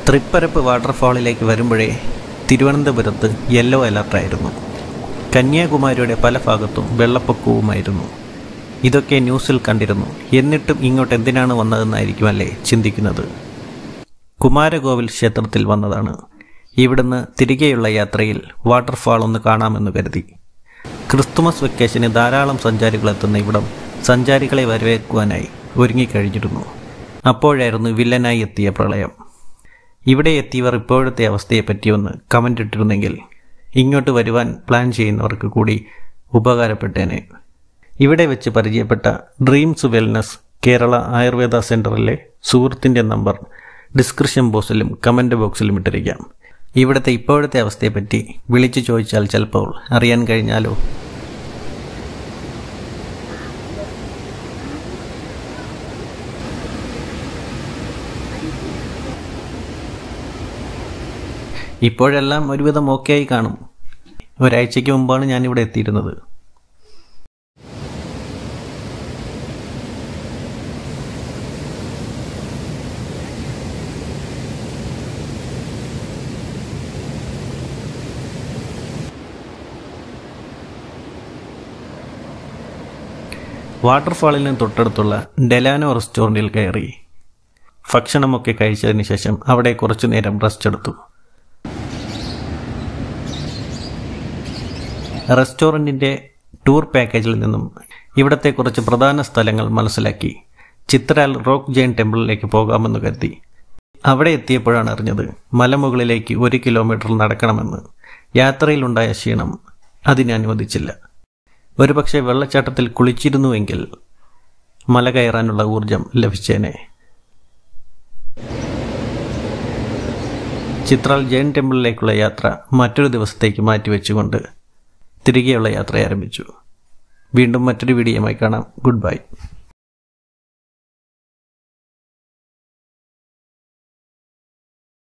തൃപ്പരപ്പ് വാട്ടർഫാളിലേക്ക് വരുമ്പോഴേ തിരുവനന്തപുരത്ത് യെല്ലോ അലർട്ടായിരുന്നു കന്യാകുമാരിയുടെ പല ഭാഗത്തും വെള്ളപ്പൊക്കവുമായിരുന്നു ഇതൊക്കെ ന്യൂസിൽ കണ്ടിരുന്നു എന്നിട്ടും ഇങ്ങോട്ട് എന്തിനാണ് വന്നതെന്നായിരിക്കും അല്ലേ ചിന്തിക്കുന്നത് കുമാരകോവിൽ ക്ഷേത്രത്തിൽ വന്നതാണ് ഇവിടുന്ന് തിരികെയുള്ള യാത്രയിൽ വാട്ടർഫാൾ ഒന്ന് കാണാമെന്ന് കരുതി ക്രിസ്തുമസ് വെക്കേഷന് ധാരാളം സഞ്ചാരികൾ എത്തുന്ന ഇവിടം സഞ്ചാരികളെ വരവേൽക്കുവാനായി ഒരുങ്ങിക്കഴിഞ്ഞിരുന്നു അപ്പോഴായിരുന്നു വില്ലനായി എത്തിയ പ്രളയം ഇവിടെ എത്തിയവർ ഇപ്പോഴത്തെ അവസ്ഥയെപ്പറ്റി ഒന്ന് കമൻ്റ് ഇട്ടിരുന്നെങ്കിൽ ഇങ്ങോട്ട് വരുവാൻ പ്ലാൻ ചെയ്യുന്നവർക്ക് കൂടി ഉപകാരപ്പെട്ടേനെ ഇവിടെ വെച്ച് പരിചയപ്പെട്ട ഡ്രീംസ് വെൽനസ് കേരള ആയുർവേദ സെൻറ്ററിലെ സുഹൃത്തിൻ്റെ നമ്പർ ഡിസ്ക്രിപ്ഷൻ ബോക്സിലും കമൻറ്റ് ബോക്സിലും ഇട്ടിരിക്കാം ഇവിടുത്തെ ഇപ്പോഴത്തെ അവസ്ഥയെപ്പറ്റി വിളിച്ചു ചോദിച്ചാൽ ചിലപ്പോൾ അറിയാൻ കഴിഞ്ഞാലോ ഇപ്പോഴെല്ലാം ഒരുവിധം ഓക്കെ ആയി കാണും ഒരാഴ്ചയ്ക്ക് മുമ്പാണ് ഞാനിവിടെ എത്തിയിരുന്നത് വാട്ടർഫാളിന് തൊട്ടടുത്തുള്ള ഡെലാനോ റെസ്റ്റോറൻറ്റിൽ കയറി ഭക്ഷണമൊക്കെ കഴിച്ചതിന് ശേഷം അവിടെ കുറച്ചു നേരം റെസ്റ്റ് എടുത്തു റെസ്റ്റോറൻറ്റിൻ്റെ ടൂർ പാക്കേജിൽ നിന്നും ഇവിടത്തെ കുറച്ച് പ്രധാന സ്ഥലങ്ങൾ മനസ്സിലാക്കി ചിത്രാൽ റോക്ക് ജെയിൻ ടെമ്പിളിലേക്ക് പോകാമെന്ന് കരുതി അവിടെ എത്തിയപ്പോഴാണ് അറിഞ്ഞത് മലമുകളിലേക്ക് ഒരു കിലോമീറ്റർ നടക്കണമെന്ന് യാത്രയിലുണ്ടായ ക്ഷീണം അതിനെ അനുവദിച്ചില്ല ഒരുപക്ഷെ വെള്ളച്ചാട്ടത്തിൽ കുളിച്ചിരുന്നുവെങ്കിൽ മല കയറാനുള്ള ഊർജം ലഭിച്ചേനെ ചിത്രാൽ ജെയിൻ ടെമ്പിളിലേക്കുള്ള യാത്ര മറ്റൊരു ദിവസത്തേക്ക് മാറ്റിവെച്ചുകൊണ്ട് തിരികെയുള്ള യാത്ര ആരംഭിച്ചു വീണ്ടും മറ്റൊരു വീഡിയോയുമായി കാണാം ഗുഡ് ബൈ